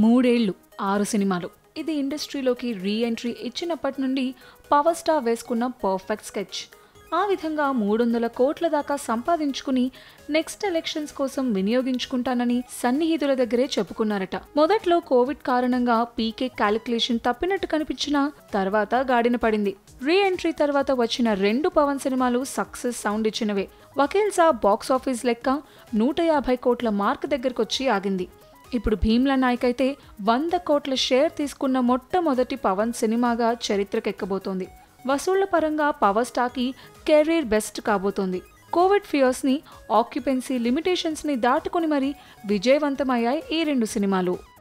మూడేళ్లు ఆరు సినిమాలు ఇది ఇండస్ట్రీలోకి రీ ఎంట్రీ ఇచ్చినప్పటి నుండి పవర్ స్టార్ వేసుకున్న పర్ఫెక్ట్ స్కెచ్ ఆ విధంగా మూడు వందల కోట్ల దాకా సంపాదించుకుని నెక్స్ట్ ఎలక్షన్స్ కోసం వినియోగించుకుంటానని సన్నిహితుల దగ్గరే చెప్పుకున్నారట మొదట్లో కోవిడ్ కారణంగా పీకే క్యాలిక్యులేషన్ తప్పినట్టు కనిపించినా తర్వాత గాడిన పడింది రీ ఎంట్రీ తర్వాత వచ్చిన రెండు పవన్ సినిమాలు సక్సెస్ సౌండ్ ఇచ్చినవే వకీల్ సాబ్ బాక్స్ ఆఫీస్ లెక్క నూట యాభై కోట్ల మార్క్ దగ్గరకొచ్చి ఆగింది ఇప్పుడు భీమ్లా నాయక్ అయితే వంద కోట్ల షేర్ తీసుకున్న మొట్టమొదటి పవన్ సినిమాగా చరిత్రకెక్కబోతోంది వసూళ్ల పరంగా పవర్ స్టార్కి కెరీర్ బెస్ట్ కాబోతోంది కోవిడ్ ఫియర్స్ని ఆక్యుపెన్సీ లిమిటేషన్స్ని దాటుకుని మరీ విజయవంతమయ్యాయి ఈ రెండు సినిమాలు